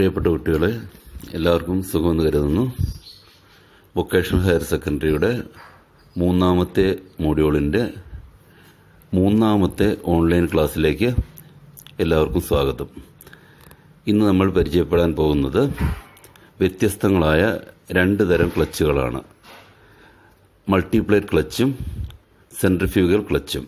പ്രിയപ്പെട്ട കുട്ടികളെ എല്ലാവർക്കും സുഖമെന്ന് കരുതുന്നു വൊക്കേഷണൽ ഹയർ സെക്കൻഡറിയുടെ മൂന്നാമത്തെ മോഡ്യൂളിൻ്റെ മൂന്നാമത്തെ ഓൺലൈൻ ക്ലാസ്സിലേക്ക് എല്ലാവർക്കും സ്വാഗതം ഇന്ന് നമ്മൾ പരിചയപ്പെടാൻ പോകുന്നത് വ്യത്യസ്തങ്ങളായ രണ്ട് തരം ക്ലച്ചുകളാണ് മൾട്ടിപ്ലേറ്റ് ക്ലച്ചും സെൻട്രിഫ്യൂഗൽ ക്ലച്ചും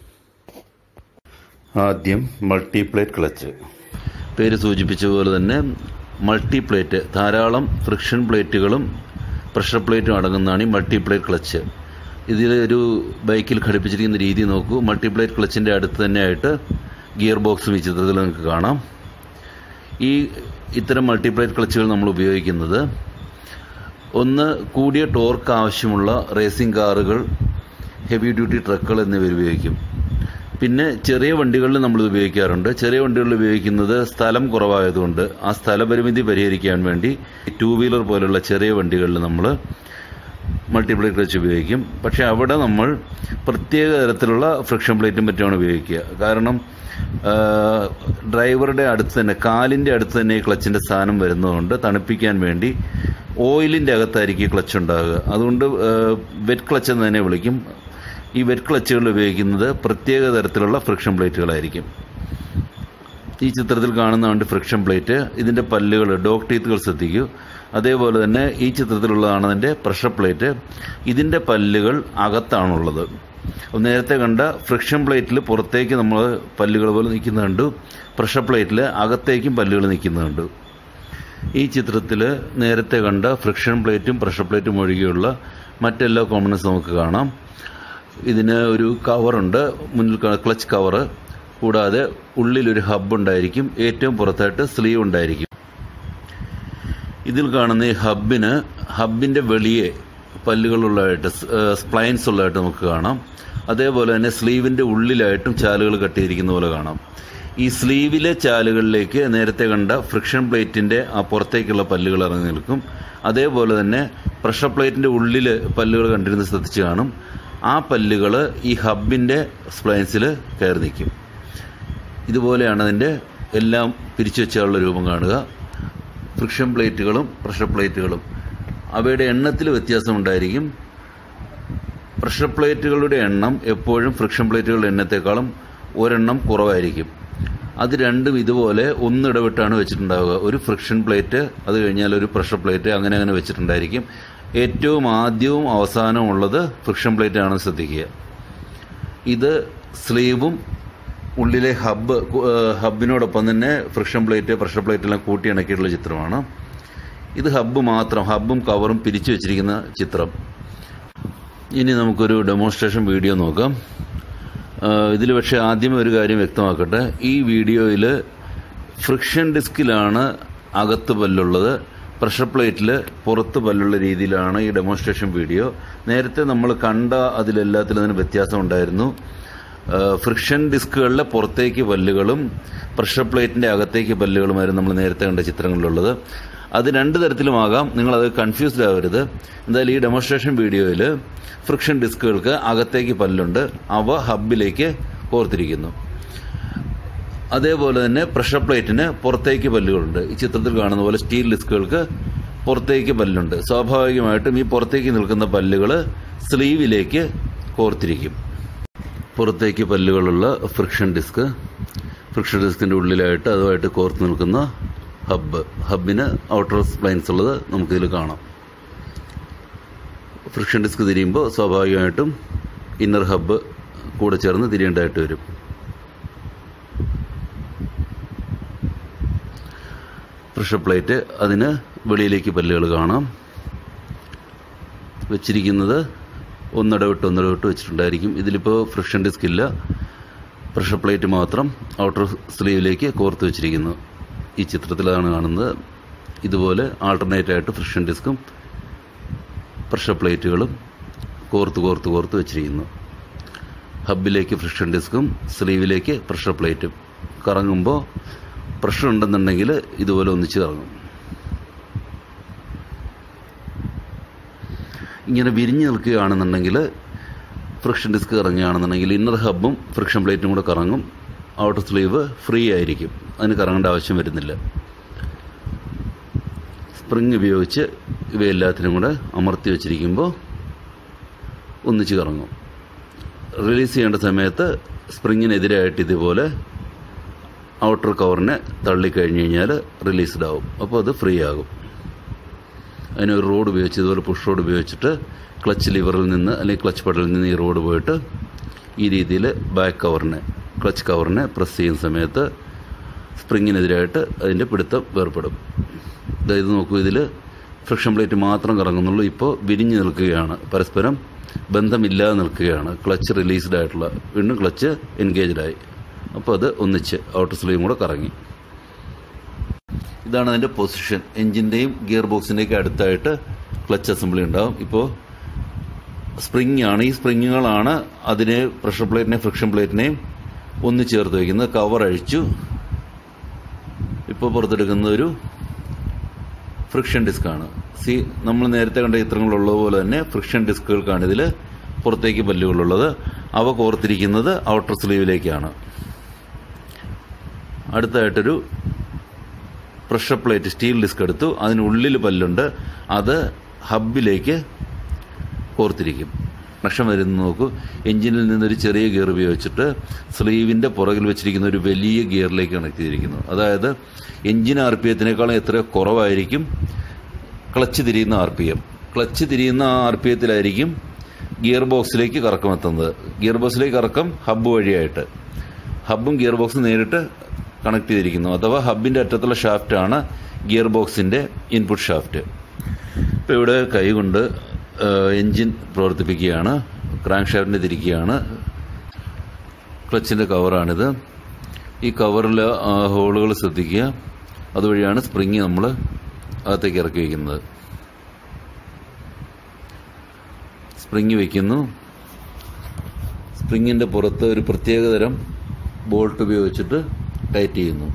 ആദ്യം മൾട്ടിപ്ലേറ്റ് ക്ലച്ച് പേര് സൂചിപ്പിച്ച പോലെ തന്നെ മൾട്ടിപ്ലേറ്റ് ധാരാളം ഫ്രിക്ഷൻ പ്ലേറ്റുകളും പ്രഷർ പ്ലേറ്റും അടങ്ങുന്നതാണ് ഈ മൾട്ടിപ്ലേറ്റ് ക്ലച്ച് ഇതിൽ ഒരു ബൈക്കിൽ ഘടിപ്പിച്ചിരിക്കുന്ന രീതി നോക്കൂ മൾട്ടിപ്ലേറ്റ് ക്ലച്ചിൻ്റെ അടുത്ത് തന്നെയായിട്ട് ഗിയർ ബോക്സും ഈ ചിത്രത്തിൽ നിങ്ങൾക്ക് കാണാം ഈ ഇത്തരം മൾട്ടിപ്ലേറ്റ് ക്ലച്ചുകൾ നമ്മൾ ഉപയോഗിക്കുന്നത് ഒന്ന് കൂടിയ ടോർക്ക് ആവശ്യമുള്ള റേസിംഗ് കാറുകൾ ഹെവി ഡ്യൂട്ടി ട്രക്കുകൾ എന്നിവ ഉപയോഗിക്കും പിന്നെ ചെറിയ വണ്ടികളിൽ നമ്മൾ ഉപയോഗിക്കാറുണ്ട് ചെറിയ വണ്ടികളിൽ ഉപയോഗിക്കുന്നത് സ്ഥലം കുറവായതുകൊണ്ട് ആ സ്ഥലപരിമിതി പരിഹരിക്കാൻ വേണ്ടി ടൂ വീലർ പോലുള്ള ചെറിയ വണ്ടികളിൽ നമ്മൾ മൾട്ടിപ്ലൈ ക്ലച്ച് ഉപയോഗിക്കും പക്ഷേ അവിടെ നമ്മൾ പ്രത്യേക തരത്തിലുള്ള ഫ്രിക്ഷൻ പ്ലേറ്റും മറ്റുമാണ് ഉപയോഗിക്കുക കാരണം ഡ്രൈവറുടെ അടുത്ത് തന്നെ കാലിൻ്റെ അടുത്ത് തന്നെ ഈ ക്ലച്ചിൻ്റെ സ്ഥാനം വരുന്നതുകൊണ്ട് തണുപ്പിക്കാൻ വേണ്ടി ഓയിലിൻ്റെ അകത്തായിരിക്കും ക്ലച്ച് ഉണ്ടാകുക അതുകൊണ്ട് വെറ്റ് ക്ലച്ച് എന്ന് തന്നെ വിളിക്കും ഈ വെറ്റ് ക്ലച്ചുകൾ ഉപയോഗിക്കുന്നത് പ്രത്യേക തരത്തിലുള്ള ഫ്രിക്ഷൻ പ്ലേറ്റുകളായിരിക്കും ഈ ചിത്രത്തിൽ കാണുന്നതുകൊണ്ട് ഫ്രിക്ഷൻ പ്ലേറ്റ് ഇതിൻ്റെ പല്ലുകൾ ഡോഗ് ടീത്തുകൾ ശ്രദ്ധിക്കൂ അതേപോലെ തന്നെ ഈ ചിത്രത്തിലുള്ളതാണ് അതിൻ്റെ പ്രഷർ പ്ലേറ്റ് ഇതിൻ്റെ പല്ലുകൾ അകത്താണുള്ളത് നേരത്തെ കണ്ട ഫ്രിക്ഷൻ പ്ലേറ്റിൽ പുറത്തേക്ക് നമ്മൾ പല്ലുകൾ പോലെ നിൽക്കുന്നുണ്ട് പ്രഷർ പ്ലേറ്റിൽ അകത്തേക്കും പല്ലുകൾ നിൽക്കുന്നുണ്ട് ഈ ചിത്രത്തിൽ നേരത്തെ കണ്ട ഫ്രിക്ഷൻ പ്ലേറ്റും പ്രഷർ പ്ലേറ്റും ഒഴികെയുള്ള മറ്റെല്ലാ കോമ്പണൻസ് നമുക്ക് കാണാം ഇതിന് ഒരു കവറുണ്ട് മുന്നിൽ ക്ലച്ച് കവറ് കൂടാതെ ഉള്ളിലൊരു ഹബ്ബ് ഉണ്ടായിരിക്കും ഏറ്റവും പുറത്തായിട്ട് സ്ലീവ് ഉണ്ടായിരിക്കും ഇതിൽ കാണുന്ന ഈ ഹബിന് ഹബിൻ്റെ വെളിയെ പല്ലുകളുള്ളതായിട്ട് സ്പ്ലൈൻസ് ഉള്ളതായിട്ട് നമുക്ക് കാണാം അതേപോലെ തന്നെ സ്ലീവിൻ്റെ ഉള്ളിലായിട്ടും ചാലുകൾ കട്ടിയിരിക്കുന്ന പോലെ കാണാം ഈ സ്ലീവിലെ ചാലുകളിലേക്ക് നേരത്തെ കണ്ട ഫ്രിക്ഷൻ പ്ലേറ്റിൻ്റെ ആ പുറത്തേക്കുള്ള പല്ലുകൾ ഇറങ്ങി നിൽക്കും അതേപോലെ തന്നെ പ്രഷർ പ്ലേറ്റിൻ്റെ ഉള്ളിൽ പല്ലുകൾ കണ്ടിരുന്ന് ശ്രദ്ധിച്ച് കാണും ആ പല്ലുകൾ ഈ ഹബിൻ്റെ സ്പ്ലൈൻസിൽ കയറി നിൽക്കും ഇതുപോലെയാണ് അതിൻ്റെ എല്ലാം പിരിച്ചു വെച്ചുള്ള രൂപം കാണുക ഫ്രിക്ഷൻ പ്ലേറ്റുകളും പ്രഷർ പ്ലേറ്റുകളും അവയുടെ എണ്ണത്തിൽ വ്യത്യാസമുണ്ടായിരിക്കും പ്രഷർ പ്ലേറ്റുകളുടെ എണ്ണം എപ്പോഴും ഫ്രിക്ഷൻ പ്ലേറ്റുകളുടെ എണ്ണത്തെക്കാളും ഒരെണ്ണം കുറവായിരിക്കും അത് രണ്ടും ഇതുപോലെ ഒന്നിടവിട്ടാണ് വെച്ചിട്ടുണ്ടാവുക ഒരു ഫ്രിക്ഷൻ പ്ലേറ്റ് അത് കഴിഞ്ഞാൽ ഒരു പ്രഷർ പ്ലേറ്റ് അങ്ങനെ അങ്ങനെ വെച്ചിട്ടുണ്ടായിരിക്കും ഏറ്റവും ആദ്യവും അവസാനവും ഉള്ളത് ഫ്രിക്ഷൻ പ്ലേറ്റ് ആണെന്ന് ശ്രദ്ധിക്കുക ഇത് സ്ലീവും ഉള്ളിലെ ഹബ്ബ് ഹബിനോടൊപ്പം തന്നെ ഫ്രിക്ഷൻ പ്ലേറ്റ് പ്രഷർ പ്ലേറ്റ് എല്ലാം കൂട്ടി ഇണക്കിയിട്ടുള്ള ചിത്രമാണ് ഇത് ഹബ്ബ് മാത്രം ഹബ്ബും കവറും പിരിച്ചു വെച്ചിരിക്കുന്ന ചിത്രം ഇനി നമുക്കൊരു ഡെമോൺസ്ട്രേഷൻ വീഡിയോ നോക്കാം ഇതിൽ പക്ഷേ ആദ്യമേ ഒരു കാര്യം വ്യക്തമാക്കട്ടെ ഈ വീഡിയോയിൽ ഫ്രിക്ഷൻ ഡിസ്കിലാണ് അകത്ത് പല്ലുള്ളത് പ്രഷർ പ്ലേറ്റിൽ പുറത്ത് പല്ലുള്ള രീതിയിലാണ് ഈ ഡെമോൺസ്ട്രേഷൻ വീഡിയോ നേരത്തെ നമ്മൾ കണ്ട അതിലെല്ലാത്തിലും അതിന് വ്യത്യാസം ഉണ്ടായിരുന്നു ഫ്രിക്ഷൻ ഡിസ്കുകളിലെ പുറത്തേക്ക് പല്ലുകളും പ്രഷർ പ്ലേറ്റിൻ്റെ അകത്തേക്ക് പല്ലുകളുമായിരുന്നു നമ്മൾ നേരത്തെ കണ്ട ചിത്രങ്ങളിലുള്ളത് അത് രണ്ട് തരത്തിലുമാകാം നിങ്ങളത് കൺഫ്യൂസ്ഡ് ആവരുത് എന്തായാലും ഈ ഡെമോൺസ്ട്രേഷൻ വീഡിയോയിൽ ഫ്രിക്ഷൻ ഡിസ്കുകൾക്ക് അകത്തേക്ക് പല്ലുണ്ട് അവ ഹബിലേക്ക് കോർത്തിരിക്കുന്നു അതേപോലെ തന്നെ പ്രഷർ പ്ലേറ്റിന് പുറത്തേക്ക് പല്ലുകളുണ്ട് ഈ ചിത്രത്തിൽ കാണുന്ന പോലെ സ്റ്റീൽ ഡിസ്കുകൾക്ക് പുറത്തേക്ക് പല്ലുണ്ട് സ്വാഭാവികമായിട്ടും ഈ പുറത്തേക്ക് നിൽക്കുന്ന പല്ലുകൾ സ്ലീവിലേക്ക് കോർത്തിരിക്കും പുറത്തേക്ക് പല്ലുകളുള്ള ഫ്രിക്ഷൻ ഡിസ്ക് ഫ്രിക്ഷൻ ഡിസ്കിൻ്റെ ഉള്ളിലായിട്ട് അതുമായിട്ട് കോർത്ത് നിൽക്കുന്ന ഹബ്ബ് ഹബിന് ഔട്ടർ സ്പ്ലൈൻസ് ഉള്ളത് നമുക്കിതിൽ കാണാം ഫ്രിക്ഷൻ ഡിസ്ക് തിരിയുമ്പോൾ സ്വാഭാവികമായിട്ടും ഇന്നർ ഹബ്ബ് കൂടെ ചേർന്ന് തിരിയേണ്ടതായിട്ട് വരും പ്രഷർ പ്ലേറ്റ് അതിന് വെളിയിലേക്ക് പല്ലുകൾ കാണാം വെച്ചിരിക്കുന്നത് ഒന്നിടവിട്ട് ഒന്നിടവിട്ട് വെച്ചിട്ടുണ്ടായിരിക്കും ഇതിലിപ്പോൾ ഫ്രിക്ഷൻ ഡിസ്ക് ഇല്ല പ്രഷർ പ്ലേറ്റ് മാത്രം ഔട്ടർ സ്ലീവിലേക്ക് കോർത്ത് വെച്ചിരിക്കുന്നു ഈ ചിത്രത്തിലാണ് കാണുന്നത് ഇതുപോലെ ആൾട്ടർനേറ്റ് ആയിട്ട് ഫ്രിക്ഷൻ ഡിസ്കും പ്രഷർ പ്ലേറ്റുകളും കോർത്ത് കോർത്ത് കോർത്ത് വെച്ചിരിക്കുന്നു ഹബിലേക്ക് ഫ്രിക്ഷൻ ഡിസ്കും സ്ലീവിലേക്ക് പ്രഷർ പ്ലേറ്റും കറങ്ങുമ്പോൾ പ്രഷർ ഉണ്ടെന്നുണ്ടെങ്കിൽ ഇതുപോലെ ഒന്നിച്ച് കറങ്ങും ഇങ്ങനെ വിരിഞ്ഞ് നിൽക്കുകയാണെന്നുണ്ടെങ്കിൽ ഫ്രിക്ഷൻ ഡിസ്ക് കറങ്ങുകയാണെന്നുണ്ടെങ്കിൽ ഇന്നർ ഹബും ഫ്രിക്ഷൻ പ്ലേറ്റും കൂടെ കറങ്ങും ഔട്ടർ സ്ലീവ് ഫ്രീ ആയിരിക്കും അതിന് കറങ്ങേണ്ട ആവശ്യം വരുന്നില്ല സ്പ്രിങ് ഉപയോഗിച്ച് ഇവയെല്ലാത്തിനും കൂടെ അമർത്തി വെച്ചിരിക്കുമ്പോൾ ഒന്നിച്ച് കറങ്ങും റിലീസ് ചെയ്യേണ്ട സമയത്ത് സ്പ്രിങ്ങിനെതിരായിട്ട് ഇതുപോലെ ഔട്ടർ കവറിനെ തള്ളിക്കഴിഞ്ഞ് കഴിഞ്ഞാൽ റിലീസ്ഡ് ആവും അപ്പോൾ അത് ഫ്രീ ആകും അതിനൊരു റോഡ് ഉപയോഗിച്ച് ഇതുപോലെ പുഷ് റോഡ് ഉപയോഗിച്ചിട്ട് ക്ലച്ച് ലിവറിൽ നിന്ന് അല്ലെങ്കിൽ ക്ലച്ച് പെഡലിൽ നിന്ന് ഈ റോഡ് പോയിട്ട് ഈ രീതിയിൽ ബാക്ക് കവറിനെ ക്ലച്ച് കവറിനെ പ്രസ് ചെയ്യുന്ന സമയത്ത് സ്പ്രിങ്ങിനെതിരായിട്ട് അതിൻ്റെ പിടുത്തം വേർപ്പെടും അതായത് നോക്കൂ ഇതിൽ ഫ്രിക്ഷൻ പ്ലേറ്റ് മാത്രം കറങ്ങുന്നുള്ളൂ ഇപ്പോൾ വിരിഞ്ഞ് നിൽക്കുകയാണ് പരസ്പരം ബന്ധമില്ലാതെ നിൽക്കുകയാണ് ക്ലച്ച് റിലീസ്ഡ് ആയിട്ടുള്ള വീണ്ടും ക്ലച്ച് എൻഗേജ്ഡ് ആയി അപ്പോൾ അത് ഒന്നിച്ച് ഔട്ടർ സ്ലീവും കൂടെ കറങ്ങി ഇതാണ് അതിൻ്റെ പൊസിഷൻ എഞ്ചിൻ്റെയും ഗിയർ ബോക്സിൻ്റെയൊക്കെ അടുത്തായിട്ട് ക്ലച്ച് അസംബ്ലി ഉണ്ടാവും ഇപ്പോൾ സ്പ്രിങ് ആണ് ഈ സ്പ്രിങ്ങുകളാണ് അതിനെ പ്രഷർ പ്ലേറ്റിനെയും ഫ്രിക്ഷൻ പ്ലേറ്റിനെയും ഒന്ന് ചേർത്ത് വയ്ക്കുന്നത് കവർ അഴിച്ചു ഇപ്പോൾ പുറത്തെടുക്കുന്ന ഒരു ഫ്രിക്ഷൻ ഡിസ്ക്കാണ് സി നമ്മൾ നേരത്തെ കണ്ട ചിത്രങ്ങളുള്ളത് പോലെ തന്നെ ഫ്രിക്ഷൻ ഡിസ്കുകൾക്കാണ് ഇതിൽ പുറത്തേക്ക് പല്ലുകളുള്ളത് അവ കോർത്തിരിക്കുന്നത് ഔട്ടർ സ്ലീവിലേക്കാണ് അടുത്തായിട്ടൊരു പ്രഷർ പ്ലേറ്റ് സ്റ്റീൽ ഡിസ്ക് എടുത്തു അതിനുള്ളിൽ പല്ലുണ്ട് അത് ഹബിലേക്ക് കോർത്തിരിക്കും നഷ്ടം വരുന്ന നോക്കൂ എഞ്ചിനിൽ നിന്നൊരു ചെറിയ ഗിയർ ഉപയോഗിച്ചിട്ട് സ്ലീവിൻ്റെ പുറകിൽ വെച്ചിരിക്കുന്ന ഒരു വലിയ ഗിയറിലേക്ക് കണക്ട് ചെയ്തിരിക്കുന്നു അതായത് എഞ്ചിൻ ആർ പി എത്തിനേക്കാളും എത്ര കുറവായിരിക്കും ക്ലച്ച് തിരിയുന്ന ആർ പി എം ക്ലച്ച് തിരിയുന്ന ആ ആർ പി എത്തിലായിരിക്കും ഗിയർ ബോക്സിലേക്ക് കറക്കം എത്തുന്നത് ഗിയർ ബോക്സിലേക്ക് കറക്കം ഹബ്ബ് വഴിയായിട്ട് ഹബ്ബും ഗിയർ ബോക്സും നേരിട്ട് കണക്ട് ചെയ്തിരിക്കുന്നു അഥവാ ഹബിൻ്റെ അറ്റത്തുള്ള ഷാഫ്റ്റാണ് ഗിയർ ബോക്സിൻ്റെ ഇൻപുട്ട് ഷാഫ്റ്റ് ഇപ്പോൾ ഇവിടെ കൈകൊണ്ട് എൻജിൻ പ്രവർത്തിപ്പിക്കുകയാണ് ക്രാങ്ക് ഷാഫ്റ്റിനെ തിരിക്കുകയാണ് ക്ലച്ചിൻ്റെ കവറാണിത് ഈ കവറിൽ ഹോളുകൾ ശ്രദ്ധിക്കുക അതുവഴിയാണ് സ്പ്രിങ് നമ്മൾ അകത്തേക്ക് ഇറക്കി വയ്ക്കുന്നത് സ്പ്രിങ് വയ്ക്കുന്നു സ്പ്രിങ്ങിൻ്റെ പുറത്ത് ഒരു പ്രത്യേകതരം ബോൾട്ട് ഉപയോഗിച്ചിട്ട് ടൈറ്റ് ചെയ്യുന്നു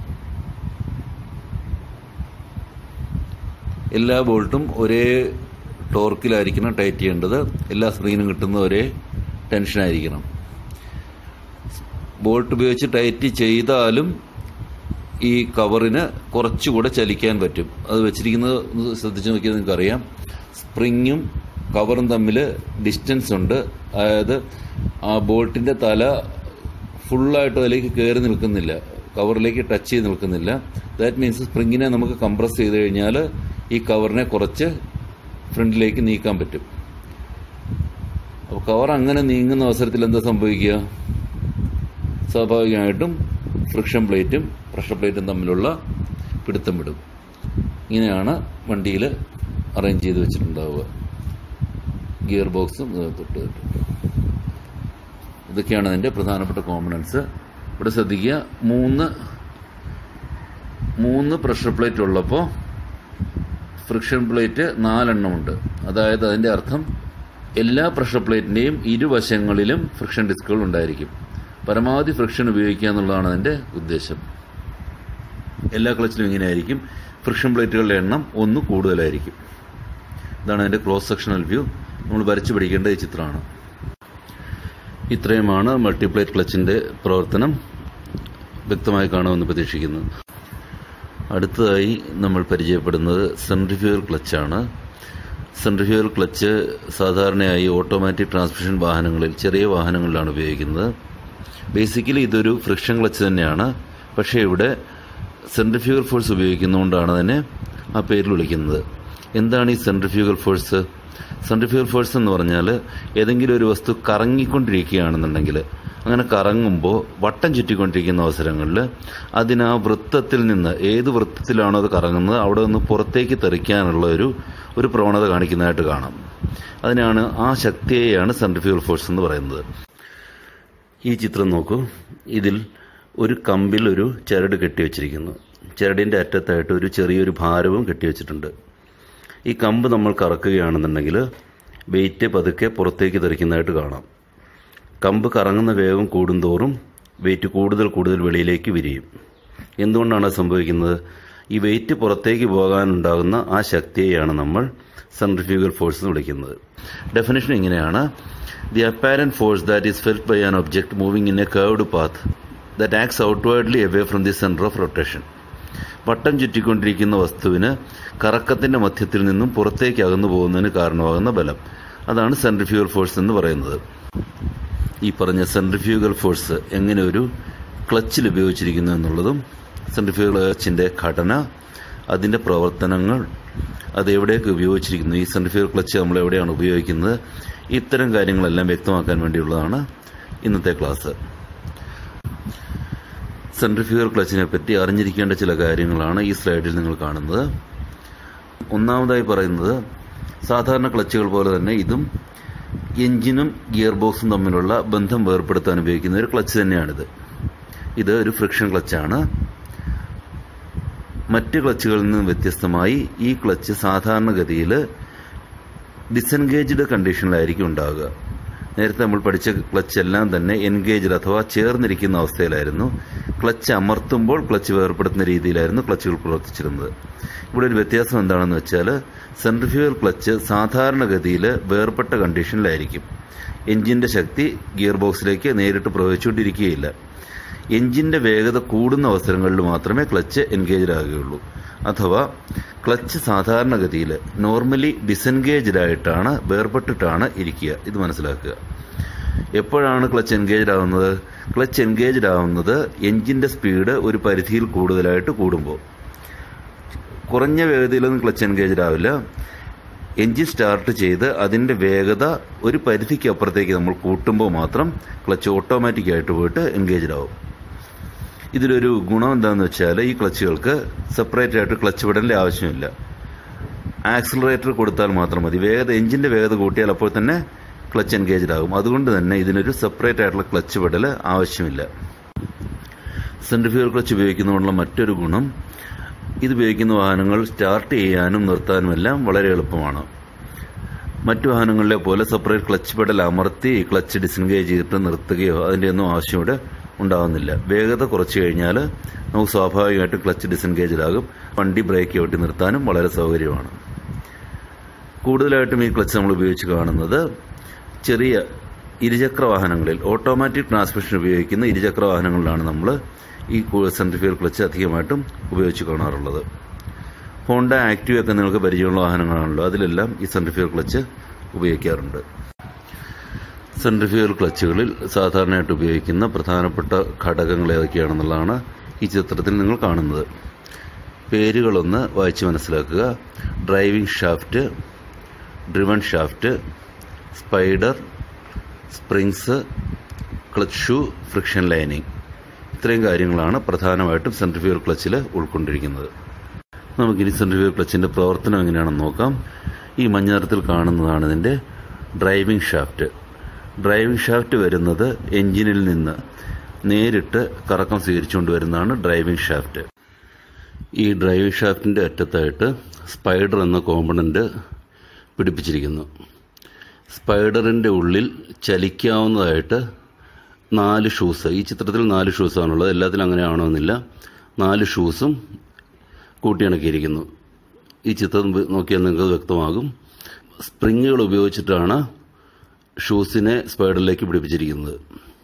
എല്ലാ ബോൾട്ടും ഒരേ ടോർക്കിലായിരിക്കണം ടൈറ്റ് ചെയ്യേണ്ടത് എല്ലാ സ്പ്രിങ്ങിനും കിട്ടുന്ന ഒരേ ടെൻഷനായിരിക്കണം ബോൾട്ട് ഉപയോഗിച്ച് ടൈറ്റ് ചെയ്താലും ഈ കവറിന് കുറച്ചുകൂടെ ചലിക്കാൻ പറ്റും അത് വെച്ചിരിക്കുന്നത് ഒന്ന് ശ്രദ്ധിച്ച് നോക്കിയാൽ നിങ്ങൾക്കറിയാം സ്പ്രിങ്ങും കവറും തമ്മിൽ ഡിസ്റ്റൻസ് ഉണ്ട് അതായത് ആ ബോൾട്ടിൻ്റെ തല ഫുള്ളായിട്ട് അതിലേക്ക് കയറി നിൽക്കുന്നില്ല കവറിലേക്ക് ടച്ച് ചെയ്ത് നിൽക്കുന്നില്ല ദാറ്റ് മീൻസ് സ്പ്രിങ്ങിനെ നമുക്ക് കംപ്രസ് ചെയ്ത് കഴിഞ്ഞാൽ ഈ കവറിനെ കുറച്ച് ഫ്രണ്ടിലേക്ക് നീക്കാൻ പറ്റും അപ്പോൾ കവർ അങ്ങനെ നീങ്ങുന്ന അവസരത്തിൽ എന്താ സംഭവിക്കുക സ്വാഭാവികമായിട്ടും ഫ്രിക്ഷൻ പ്ലേറ്റും പ്രഷർ പ്ലേറ്റും തമ്മിലുള്ള പിടുത്തം വിടും ഇങ്ങനെയാണ് വണ്ടിയിൽ അറേഞ്ച് ചെയ്ത് വെച്ചിട്ടുണ്ടാവുക ഗിയർ ബോക്സും തൊട്ട് തൊട്ട് ഇതൊക്കെയാണ് അതിൻ്റെ പ്രധാനപ്പെട്ട കോമ്പണൻസ് ഇവിടെ ശ്രദ്ധിക്കുക മൂന്ന് മൂന്ന് പ്രഷർ പ്ലേറ്റ് ഉള്ളപ്പോൾ ഫ്രിക്ഷൻ പ്ലേറ്റ് നാലെണ്ണമുണ്ട് അതായത് അതിൻ്റെ അർത്ഥം എല്ലാ പ്രഷർ പ്ലേറ്റിൻ്റെയും ഇരുവശങ്ങളിലും ഫ്രിക്ഷൻ ഡിസ്കുകൾ ഉണ്ടായിരിക്കും പരമാവധി ഫ്രിക്ഷൻ ഉപയോഗിക്കുക എന്നുള്ളതാണ് അതിൻ്റെ ഉദ്ദേശം എല്ലാ ക്ലച്ചിലും ഇങ്ങനെയായിരിക്കും ഫ്രിക്ഷൻ പ്ലേറ്റുകളുടെ എണ്ണം ഒന്ന് കൂടുതലായിരിക്കും ഇതാണ് അതിൻ്റെ ക്രോസ് സെക്ഷണൽ വ്യൂ നമ്മൾ വരച്ചു പഠിക്കേണ്ട ഈ ചിത്രമാണ് ഇത്രയുമാണ് മൾട്ടിപ്ലേറ്റ് ക്ലച്ചിൻ്റെ പ്രവർത്തനം വ്യക്തമായി കാണുമെന്ന് പ്രതീക്ഷിക്കുന്നു അടുത്തതായി നമ്മൾ പരിചയപ്പെടുന്നത് സെൻട്രിഫ്യൂവൽ ക്ലച്ചാണ് സെൻട്രിഫ്യൂവൽ ക്ലച്ച് സാധാരണയായി ഓട്ടോമാറ്റിക് ട്രാൻസ്മിഷൻ വാഹനങ്ങളിൽ ചെറിയ വാഹനങ്ങളിലാണ് ഉപയോഗിക്കുന്നത് ബേസിക്കലി ഇതൊരു ഫ്രിക്ഷൻ ക്ലച്ച് തന്നെയാണ് പക്ഷേ ഇവിടെ സെൻട്രിഫ്യൂഗൽ ഫോഴ്സ് ഉപയോഗിക്കുന്നതുകൊണ്ടാണ് അതിനെ ആ പേരിൽ വിളിക്കുന്നത് എന്താണ് ഈ സെൻട്രിഫ്യൂഗൽ ഫോഴ്സ് സെൻട്രിഫ്യൂഗൽ ഫോഴ്സ് എന്ന് പറഞ്ഞാൽ ഏതെങ്കിലും ഒരു വസ്തു കറങ്ങിക്കൊണ്ടിരിക്കുകയാണെന്നുണ്ടെങ്കിൽ അങ്ങനെ കറങ്ങുമ്പോൾ വട്ടം ചുറ്റിക്കൊണ്ടിരിക്കുന്ന അവസരങ്ങളിൽ അതിന് ആ വൃത്തത്തിൽ നിന്ന് ഏത് വൃത്തത്തിലാണോ അത് കറങ്ങുന്നത് അവിടെ നിന്ന് പുറത്തേക്ക് തെറിക്കാനുള്ള ഒരു ഒരു പ്രവണത കാണിക്കുന്നതായിട്ട് കാണാം അതിനാണ് ആ ശക്തിയെയാണ് സെൻട്രിഫ്യൂഗൽ ഫോഴ്സ് എന്ന് പറയുന്നത് ഈ ചിത്രം നോക്കൂ ഇതിൽ ഒരു കമ്പിൽ ഒരു ചരട് കെട്ടിവെച്ചിരിക്കുന്നു ചരടിൻ്റെ അറ്റത്തായിട്ട് ഒരു ചെറിയൊരു ഭാരവും കെട്ടിവെച്ചിട്ടുണ്ട് ഈ കമ്പ് നമ്മൾ കറക്കുകയാണെന്നുണ്ടെങ്കിൽ വെയിറ്റ് പതുക്കെ പുറത്തേക്ക് തെറിക്കുന്നതായിട്ട് കാണാം കമ്പ് കറങ്ങുന്ന വേഗം കൂടുന്തോറും വെയിറ്റ് കൂടുതൽ കൂടുതൽ വെളിയിലേക്ക് വിരിയും എന്തുകൊണ്ടാണ് അത് സംഭവിക്കുന്നത് ഈ വെയിറ്റ് പുറത്തേക്ക് പോകാനുണ്ടാകുന്ന ആ ശക്തിയെയാണ് നമ്മൾ സെൻട്രിഫ്യൂഗൽ ഫോഴ്സ് എന്ന് വിളിക്കുന്നത് ഡെഫിനേഷൻ ഇങ്ങനെയാണ് the apparent force that is felt by an object moving in a curved path that acts outwardly away from the centre of rotation വട്ടം ചുറ്റിക്കൊണ്ടിരിക്കുന്ന വസ്തുവിന് കറക്കത്തിന്റെ മധ്യത്തിൽ നിന്നും പുറത്തേക്ക് അകന്നു പോകുന്നതിന് കാരണമാകുന്ന ബലം അതാണ് സെൻട്രിഫ്യൂഗൽ ഫോഴ്സ് എന്ന് പറയുന്നത് ഈ പറഞ്ഞ സെൻട്രിഫ്യൂഗൽ ഫോഴ്സ് എങ്ങനെ ഒരു ക്ലച്ചിൽ ഉപയോഗിച്ചിരിക്കുന്നു എന്നുള്ളതും സെൻട്രിഫ്യൂഗൽ ക്ലച്ചിന്റെ ഘടന അതിന്റെ പ്രവർത്തനങ്ങൾ അത് എവിടെയൊക്കെ ഉപയോഗിച്ചിരിക്കുന്നു ഈ സെൻട്രിഫ്യൂഗൽ ക്ലച്ച് നമ്മൾ എവിടെയാണ് ഉപയോഗിക്കുന്നത് ഇത്തരം കാര്യങ്ങളെല്ലാം വ്യക്തമാക്കാൻ വേണ്ടിയുള്ളതാണ് ഇന്നത്തെ ക്ലാസ് സെൻട്രിഫ്യൂഗൽ ക്ലച്ചിനെ പറ്റി അറിഞ്ഞിരിക്കേണ്ട ചില കാര്യങ്ങളാണ് ഈ സ്ലൈഡിൽ നിങ്ങൾ കാണുന്നത് ഒന്നാമതായി പറയുന്നത് സാധാരണ ക്ലച്ചുകൾ പോലെ തന്നെ ഇതും എഞ്ചിനും ഗിയർ ബോക്സും തമ്മിലുള്ള ബന്ധം വേർപ്പെടുത്താൻ ഉപയോഗിക്കുന്ന ഒരു ക്ലച്ച് തന്നെയാണിത് ഇത് ഒരു ഫ്രിക്ഷൻ ക്ലച്ചാണ് മറ്റ് ക്ലച്ചുകളിൽ നിന്ന് വ്യത്യസ്തമായി ഈ ക്ലച്ച് സാധാരണഗതിയിൽ ഡിസെൻഗേജ്ഡ് കണ്ടീഷനിലായിരിക്കും ഉണ്ടാവുക നേരത്തെ നമ്മൾ പഠിച്ച ക്ലച്ച് എല്ലാം തന്നെ എൻഗേജ്ഡ് അഥവാ ചേർന്നിരിക്കുന്ന അവസ്ഥയിലായിരുന്നു ക്ലച്ച് അമർത്തുമ്പോൾ ക്ലച്ച് വേർപ്പെടുത്തുന്ന രീതിയിലായിരുന്നു ക്ലച്ചുകൾ പ്രവർത്തിച്ചിരുന്നത് ഇവിടെ ഒരു വ്യത്യാസം എന്താണെന്ന് വെച്ചാൽ സെൻട്രിഫ്യൂഗൽ ക്ലച്ച് സാധാരണഗതിയിൽ വേർപെട്ട കണ്ടീഷനിലായിരിക്കും എഞ്ചിന്റെ ശക്തി ഗിയർ ബോക്സിലേക്ക് നേരിട്ട് പ്രവഹിച്ചുകൊണ്ടിരിക്കുകയില്ല എഞ്ചിന്റെ വേഗത കൂടുന്ന അവസരങ്ങളിൽ മാത്രമേ ക്ലച്ച് എൻഗേജ്ഡ് ആകുകയുള്ളൂ അഥവാ ക്ലച്ച് സാധാരണഗതിയിൽ നോർമലി ഡിസെൻഗേജ്ഡ് ആയിട്ടാണ് വേർപെട്ടിട്ടാണ് ഇരിക്കുക ഇത് മനസ്സിലാക്കുക എപ്പോഴാണ് ക്ലച്ച് എൻഗേജ്ഡ് ആവുന്നത് ക്ലച്ച് എൻഗേജ്ഡ് ആവുന്നത് എഞ്ചിന്റെ സ്പീഡ് ഒരു പരിധിയിൽ കൂടുതലായിട്ട് കൂടുമ്പോൾ കുറഞ്ഞ വേഗതയിലൊന്നും ക്ലച്ച് എൻഗേജ്ഡ് ആവില്ല എഞ്ചിൻ സ്റ്റാർട്ട് ചെയ്ത് അതിന്റെ വേഗത ഒരു പരിധിക്ക് അപ്പുറത്തേക്ക് നമ്മൾ കൂട്ടുമ്പോൾ മാത്രം ക്ലച്ച് ഓട്ടോമാറ്റിക് ആയിട്ട് പോയിട്ട് എൻഗേജ്ഡ് ആവും ഇതിലൊരു ഗുണം എന്താണെന്ന് വെച്ചാൽ ഈ ക്ലച്ചുകൾക്ക് സെപ്പറേറ്റ് ആയിട്ട് ക്ലച്ച് വിടേണ്ട ആവശ്യമില്ല ആക്സിലറേറ്റർ കൊടുത്താൽ മാത്രം മതി വേഗത എഞ്ചിന്റെ വേഗത കൂട്ടിയാൽ അപ്പോൾ തന്നെ ക്ലച്ച് എൻഗേജ്ഡ് ആകും അതുകൊണ്ട് തന്നെ ഇതിനൊരു സെപ്പറേറ്റ് ആയിട്ടുള്ള ക്ലച്ച് വിടൽ ആവശ്യമില്ല സെൻട്രിഫ്യൂഗൽ ക്ലച്ച് ഉപയോഗിക്കുന്നതുകൊണ്ടുള്ള മറ്റൊരു ഗുണം ഇത് ഉപയോഗിക്കുന്ന വാഹനങ്ങൾ സ്റ്റാർട്ട് ചെയ്യാനും നിർത്താനുമെല്ലാം വളരെ എളുപ്പമാണ് മറ്റു വാഹനങ്ങളിലെ പോലെ സെപ്പറേറ്റ് ക്ലച്ച് പെഡൽ അമർത്തി ക്ലച്ച് ഡിസെൻഗേജ് ചെയ്തിട്ട് നിർത്തുകയോ അതിന്റെ ഒന്നും ആവശ്യം ഇവിടെ ഉണ്ടാവുന്നില്ല വേഗത കുറച്ച് കഴിഞ്ഞാൽ നമുക്ക് സ്വാഭാവികമായിട്ടും ക്ലച്ച് ഡിസെൻഗേജിലാകും വണ്ടി ബ്രേക്ക് ചവിട്ടി നിർത്താനും വളരെ സൗകര്യമാണ് കൂടുതലായിട്ടും ഈ ക്ലച്ച് നമ്മൾ ഉപയോഗിച്ച് കാണുന്നത് ചെറിയ ഇരുചക്ര വാഹനങ്ങളിൽ ഓട്ടോമാറ്റിക് ട്രാൻസ്മിഷൻ ഉപയോഗിക്കുന്ന ഇരുചക്ര വാഹനങ്ങളിലാണ് നമ്മൾ ഈ സെൻട്രിഫ്യൂഗൽ ക്ലച്ച് അധികമായിട്ടും ഉപയോഗിച്ച് കാണാറുള്ളത് ഹോണ്ട ആക്റ്റീവ് ഒക്കെ നിങ്ങൾക്ക് പരിചയമുള്ള വാഹനങ്ങളാണല്ലോ അതിലെല്ലാം ഈ സെൻട്രിഫ്യൂഗൽ ക്ലച്ച് ഉപയോഗിക്കാറുണ്ട് സെൻട്രിഫ്യൂഗൽ ക്ലച്ചുകളിൽ സാധാരണയായിട്ട് ഉപയോഗിക്കുന്ന പ്രധാനപ്പെട്ട ഘടകങ്ങൾ ഏതൊക്കെയാണെന്നുള്ളതാണ് ഈ ചിത്രത്തിൽ നിങ്ങൾ കാണുന്നത് പേരുകളൊന്ന് വായിച്ച് മനസ്സിലാക്കുക driving shaft driven shaft spider springs clutch shoe friction lining ഇത്രയും കാര്യങ്ങളാണ് പ്രധാനമായിട്ടും സെൻട്രിഫ്യൂഗൽ ക്ലച്ചിൽ ഉൾക്കൊണ്ടിരിക്കുന്നത് നമുക്കിനി സെൻട്രിഫ്യൂഗൽ ക്ലച്ചിന്റെ പ്രവർത്തനം എങ്ങനെയാണെന്ന് നോക്കാം ഈ മഞ്ഞ നിറത്തിൽ കാണുന്നതാണ് ഇതിന്റെ ഡ്രൈവിംഗ് ഷാഫ്റ്റ് ഡ്രൈവിംഗ് ഷാഫ്റ്റ് വരുന്നത് എഞ്ചിനിൽ നിന്ന് നേരിട്ട് കറക്കം സ്വീകരിച്ചുകൊണ്ട് വരുന്നതാണ് ഡ്രൈവിംഗ് ഷാഫ്റ്റ് ഈ ഡ്രൈവിംഗ് ഷാഫ്റ്റിന്റെ അറ്റത്തായിട്ട് സ്പൈഡർ എന്ന കോമ്പണന്റ് പിടിപ്പിച്ചിരിക്കുന്നു സ്പൈഡറിന്റെ ഉള്ളിൽ ചലിക്കാവുന്നതായിട്ട് നാല് ഷൂസ് ഈ ചിത്രത്തിൽ നാല് ഷൂസാണുള്ളത് എല്ലാത്തിലും അങ്ങനെ ആവണമെന്നില്ല നാല് ഷൂസും കൂട്ടിയിണക്കിയിരിക്കുന്നു ഈ ചിത്രം നോക്കിയാൽ നിങ്ങൾക്ക് വ്യക്തമാകും സ്പ്രിങ്ങുകൾ ഉപയോഗിച്ചിട്ടാണ് ഷൂസിനെ സ്പൈഡറിലേക്ക് പിടിപ്പിച്ചിരിക്കുന്നത്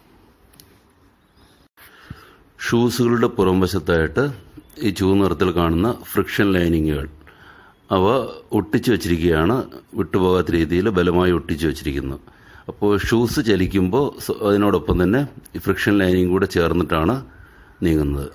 ഷൂസുകളുടെ പുറംവശത്തായിട്ട് ഈ ചുവന്ന നിറത്തിൽ കാണുന്ന ഫ്രിക്ഷൻ ലൈനിങ്ങുകൾ അവ ഒട്ടിച്ചു വച്ചിരിക്കുകയാണ് വിട്ടുപോകാത്ത രീതിയിൽ ബലമായി ഒട്ടിച്ചു വച്ചിരിക്കുന്നു അപ്പോൾ ഷൂസ് ചലിക്കുമ്പോൾ അതിനോടൊപ്പം തന്നെ ഈ ഫ്രിക്ഷൻ ലൈനിങ് കൂടെ ചേർന്നിട്ടാണ് നീങ്ങുന്നത്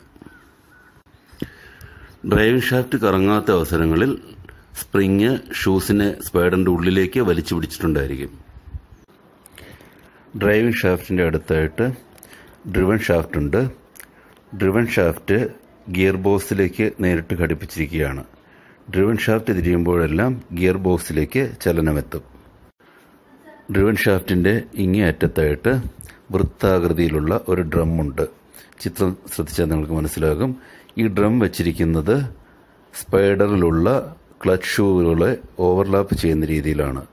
ഡ്രൈവിംഗ് ഷാഫ്റ്റ് കറങ്ങാത്ത അവസരങ്ങളിൽ സ്പ്രിങ് ഷൂസിനെ സ്പൈഡറിന്റെ ഉള്ളിലേക്ക് വലിച്ചു പിടിച്ചിട്ടുണ്ടായിരിക്കും ഡ്രൈവിംഗ് ഷാഫ്റ്റിന്റെ അടുത്തായിട്ട് ഡ്രിവൺ ഷാഫ്റ്റ് ഉണ്ട് ഡ്രിവൺ ഷാഫ്റ്റ് ഗിയർ ബോക്സിലേക്ക് നേരിട്ട് ഘടിപ്പിച്ചിരിക്കുകയാണ് ഡ്രിവൺ ഷാഫ്റ്റ് തിരിയുമ്പോഴെല്ലാം ഗിയർ ബോക്സിലേക്ക് ചലനമെത്തും ഡ്രിവൺ ഷാഫ്റ്റിന്റെ ഇങ്ങേ അറ്റത്തായിട്ട് വൃത്താകൃതിയിലുള്ള ഒരു ഡ്രം ഉണ്ട് ചിത്രം ശ്രദ്ധിച്ചാൽ നിങ്ങൾക്ക് മനസ്സിലാകും ഈ ഡ്രം വെച്ചിരിക്കുന്നത് സ്പൈഡറിലുള്ള ക്ലച്ച് ഷൂകളെ ഓവർലാപ്പ് ചെയ്യുന്ന രീതിയിലാണ്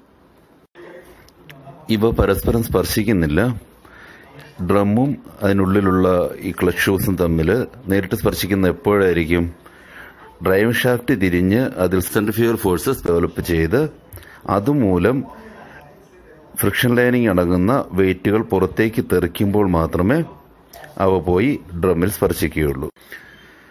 ഇവ പരസ്പരം സ്പർശിക്കുന്നില്ല ഡ്രമ്മും അതിനുള്ളിലുള്ള ഈ ക്ലച്ച് ഷൂസും തമ്മിൽ നേരിട്ട് സ്പർശിക്കുന്ന എപ്പോഴായിരിക്കും ഡ്രൈവിംഗ് ഷാഫ്റ്റ് തിരിഞ്ഞ് അതിൽ സെൻട്രിഫ്യൂഗൽ ഫോഴ്സസ് ഡെവലപ്പ് ചെയ്ത് അതുമൂലം ഫ്രിക്ഷൻ ലൈനിങ് അടങ്ങുന്ന വെയിറ്റുകൾ പുറത്തേക്ക് തെറിക്കുമ്പോൾ മാത്രമേ അവ പോയി ഡ്രമ്മിൽ സ്പർശിക്കുകയുള്ളൂ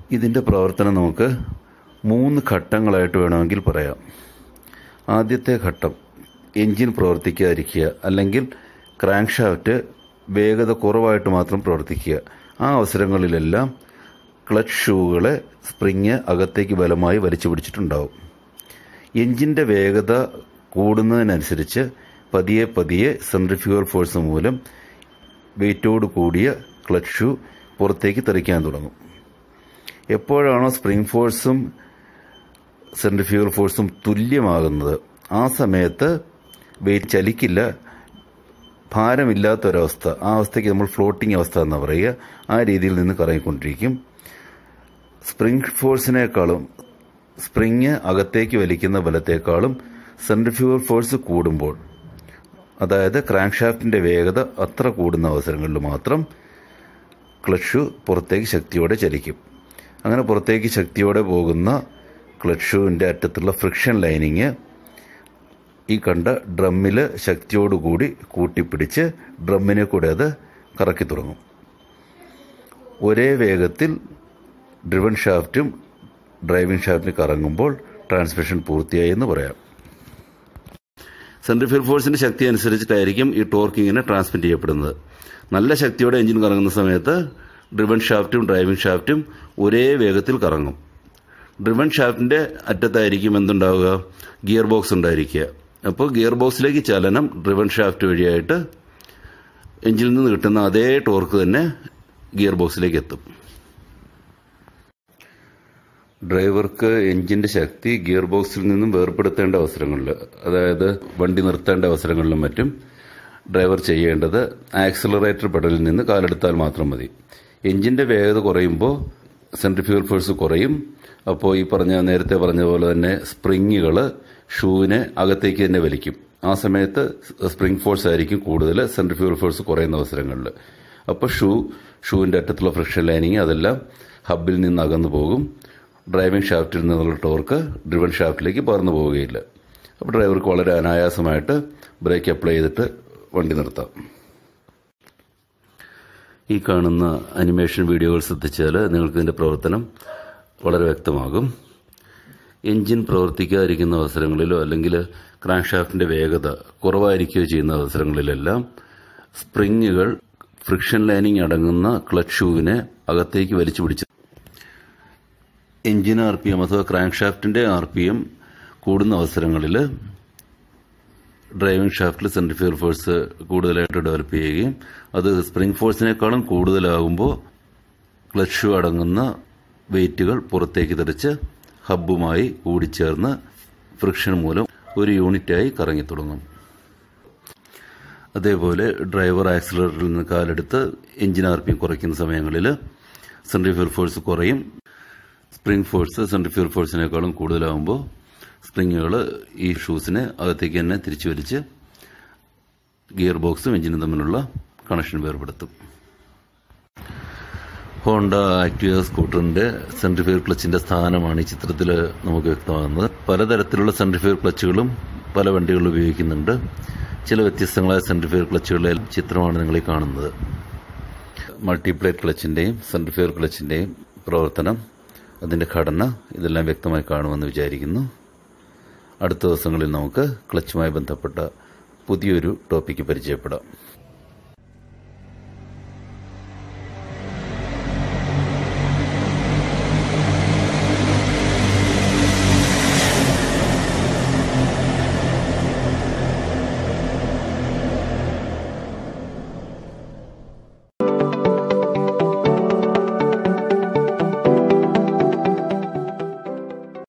ഇതിൻ്റെ പ്രവർത്തനം നമുക്ക് മൂന്ന് ഘട്ടങ്ങളായിട്ട് വേണമെങ്കിൽ പറയാം ആദ്യത്തെ ഘട്ടം എൻജിൻ പ്രവർത്തിക്കാതിരിക്കുക അല്ലെങ്കിൽ ക്രാങ്ക് ഷാഫ്റ്റ് വേഗത കുറവായിട്ട് മാത്രം പ്രവർത്തിക്കുക ആ അവസരങ്ങളിലെല്ലാം ക്ലച്ച് ഷൂകളെ സ്പ്രിങ് അകത്തേക്ക് ബലമായി വലിച്ചു പിടിച്ചിട്ടുണ്ടാവും എഞ്ചിൻ്റെ വേഗത കൂടുന്നതിനനുസരിച്ച് പതിയെ പതിയെ സെൻട്രിഫ്യൂഗൽ ഫോഴ്സ് മൂലം വെയിറ്റോട് കൂടിയ ക്ലച്ച് ഷൂ പുറത്തേക്ക് തെറിക്കാൻ തുടങ്ങും എപ്പോഴാണോ സ്പ്രിംഗ് ഫോഴ്സും സെൻട്രിഫ്യൂഗൽ ഫോഴ്സും തുല്യമാകുന്നത് ആ സമയത്ത് വെയിറ്റ് ചലിക്കില്ല ഭാരമില്ലാത്തൊരവസ്ഥ ആ അവസ്ഥയ്ക്ക് നമ്മൾ ഫ്ലോട്ടിംഗ് അവസ്ഥ എന്ന് പറയുക ആ രീതിയിൽ നിന്ന് കറങ്ങിക്കൊണ്ടിരിക്കും സ്പ്രിംഗ് ഫോഴ്സിനേക്കാളും സ്പ്രിങ് അകത്തേക്ക് വലിക്കുന്ന ബലത്തേക്കാളും സെൻട്രിഫ്യൂഗൽ ഫോഴ്സ് കൂടുമ്പോൾ അതായത് ക്രാങ്ക് ഷാഫ്റ്റിന്റെ വേഗത അത്ര കൂടുന്ന അവസരങ്ങളിൽ മാത്രം ക്ലച്ച് പുറത്തേക്ക് ശക്തിയോടെ ചലിക്കും അങ്ങനെ പുറത്തേക്ക് ശക്തിയോടെ പോകുന്ന ക്ലച്ച് ഷൂവിൻ്റെ അറ്റത്തുള്ള ഫ്രിക്ഷൻ ലൈനിങ് ഈ കണ്ട ഡ്രമ്മിൽ ശക്തിയോടുകൂടി കൂട്ടിപ്പിടിച്ച് ഡ്രമ്മിനെ കൂടെ അത് കറക്കി തുടങ്ങും ഒരേ വേഗത്തിൽ ഡ്രിവൺ ഷാഫ്റ്റും ഡ്രൈവിംഗ് ഷാഫ്റ്റിന് കറങ്ങുമ്പോൾ ട്രാൻസ്മിഷൻ പൂർത്തിയായി എന്ന് പറയാം സെൻട്രിഫ്യൂൽ ഫോഴ്സിന്റെ ശക്തി അനുസരിച്ചിട്ടായിരിക്കും ഈ ടോർക്ക് ഇങ്ങനെ ട്രാൻസ്മിറ്റ് ചെയ്യപ്പെടുന്നത് നല്ല ശക്തിയോടെ എഞ്ചിൻ കറങ്ങുന്ന സമയത്ത് ഡ്രിവൺ ഷാഫ്റ്റും ഡ്രൈവിംഗ് ഷാഫ്റ്റും ഒരേ വേഗത്തിൽ കറങ്ങും ഡ്രിവൺ ഷാഫ്റ്റിന്റെ അറ്റത്തായിരിക്കും എന്തുണ്ടാവുക ഗിയർ ബോക്സ് ഉണ്ടായിരിക്കുക അപ്പോൾ ഗിയർ ബോക്സിലേക്ക് ചലനം ഡ്രിവൺ ഷാഫ്റ്റ് വഴിയായിട്ട് എഞ്ചിനിൽ നിന്ന് കിട്ടുന്ന അതേ ടോർക്ക് തന്നെ ഗിയർ ബോക്സിലേക്ക് എത്തും ഡ്രൈവർക്ക് എഞ്ചിന്റെ ശക്തി ഗിയർ ബോക്സിൽ നിന്നും വേർപെടുത്തേണ്ട അവസരങ്ങളിൽ അതായത് വണ്ടി നിർത്തേണ്ട അവസരങ്ങളിലും മറ്റും ഡ്രൈവർ ചെയ്യേണ്ടത് ആക്സിലറേറ്റർ പെഡലിൽ നിന്ന് കാലെടുത്താൽ മാത്രം മതി എഞ്ചിന്റെ വേഗത കുറയുമ്പോൾ സെൻട്രിഫ്യൂഗൽ ഫോഴ്സ് കുറയും അപ്പോൾ ഈ പറഞ്ഞ നേരത്തെ പറഞ്ഞ പോലെ തന്നെ സ്പ്രിങ്ങുകൾ ഷൂവിനെ അകത്തേക്ക് തന്നെ വലിക്കും ആ സമയത്ത് സ്പ്രിംഗ് ഫോഴ്സ് ആയിരിക്കും കൂടുതൽ സെൻട്രിഫ്യൂഗൽ ഫോഴ്സ് കുറയുന്ന അവസരങ്ങളിൽ അപ്പോൾ ഷൂ ഷൂവിന്റെ അറ്റത്തുള്ള ഫ്രിക്ഷൻ ലൈനിങ് അതെല്ലാം ഹബിൽ നിന്ന് അകന്നു പോകും ഡ്രൈവിംഗ് ഷാഫ്റ്റിൽ നിന്നുള്ള ടോർക്ക് ഡ്രിവൺ ഷാഫ്റ്റിലേക്ക് പകർന്നു പോവുകയില്ല അപ്പോൾ ഡ്രൈവർക്ക് വളരെ അനായാസമായിട്ട് ബ്രേക്ക് അപ്ലൈ ചെയ്തിട്ട് വണ്ടി നിർത്താം ഈ കാണുന്ന അനിമേഷൻ വീഡിയോകൾ ശ്രദ്ധിച്ചാൽ നിങ്ങൾക്ക് ഇതിന്റെ പ്രവർത്തനം വളരെ വ്യക്തമാകും എഞ്ചിൻ പ്രവർത്തിക്കാതിരിക്കുന്ന അവസരങ്ങളിലോ അല്ലെങ്കിൽ ക്രാങ്ക് ഷാഫ്റ്റിന്റെ വേഗത കുറവായിരിക്കുകയോ ചെയ്യുന്ന അവസരങ്ങളിലെല്ലാം സ്പ്രിങ്ങുകൾ ഫ്രിക്ഷൻ ലൈനിങ് അടങ്ങുന്ന ക്ലച്ച് ഷൂവിനെ അകത്തേക്ക് വലിച്ചു പിടിച്ച് എഞ്ചിൻ ആർ പി എം അഥവാ ക്രാങ്ക് ഷാഫ്റ്റിന്റെ ആർ പി എം കൂടുന്ന അവസരങ്ങളിൽ ഡ്രൈവിംഗ് ഷാഫ്റ്റിൽ സെൻട്രിഫ്യൂഗൽ ഫോഴ്സ് കൂടുതലായിട്ട് ഡെവലപ്പ് ചെയ്യുകയും അത് സ്പ്രിംഗ് ഫോഴ്സിനേക്കാളും കൂടുതലാകുമ്പോൾ ക്ലച്ച് ഷൂ അടങ്ങുന്ന വെയിറ്റുകൾ പുറത്തേക്ക് തെറിച്ച് ഹബ്ബുമായി കൂടിച്ചേർന്ന് ഫ്രിക്ഷൻ മൂലം ഒരു യൂണിറ്റായി കറങ്ങി തുടങ്ങും അതേപോലെ ഡ്രൈവർ ആക്സിലറേറ്ററിൽ നിന്ന് കാലെടുത്ത് എഞ്ചിൻ ആർ പി കുറയ്ക്കുന്ന സമയങ്ങളിൽ സെൻട്രിഫ്യൂഗൽ ഫോഴ്സ് കുറയും സ്പ്രിംഗ് ഫോഴ്സ് സെൻട്രിഫ്യൂഗൽ ഫോഴ്സിനേക്കാളും കൂടുതലാകുമ്പോൾ സ്പ്രിങ്ങുകൾ ഈ ഷൂസിനെ അകത്തേക്ക് തന്നെ തിരിച്ചു വലിച്ച് ഗിയർ ബോക്സും എഞ്ചിനും തമ്മിലുള്ള കണക്ഷൻ വേർപെടുത്തും ഹോണ്ട ആക്ടിവ സ്കൂട്ടറിന്റെ സെൻട്രിഫ്യൂഗൽ ക്ലച്ചിന്റെ സ്ഥാനമാണ് ഈ ചിത്രത്തിൽ നമുക്ക് വ്യക്തമാകുന്നത് പലതരത്തിലുള്ള സെൻട്രിഫ്യൂഗൽ ക്ലച്ചുകളും പല വണ്ടികളിൽ ഉപയോഗിക്കുന്നുണ്ട് ചില വ്യത്യസ്തങ്ങളായ സെൻട്രിഫ്യൂഗൽ ക്ലച്ചുകളുടെ ചിത്രമാണ് നിങ്ങൾ ഈ കാണുന്നത് മൾട്ടിപ്ലേറ്റ് ക്ലച്ചിന്റെയും സെൻട്രിഫ്യൂഗൽ ക്ലച്ചിന്റെയും പ്രവർത്തനം അതിന്റെ ഘടന ഇതെല്ലാം വ്യക്തമായി കാണുമെന്ന് വിചാരിക്കുന്നു അടുത്ത ദിവസങ്ങളിൽ നമുക്ക് ക്ലച്ചുമായി ബന്ധപ്പെട്ട പുതിയൊരു ടോപ്പിക്ക് പരിചയപ്പെടാം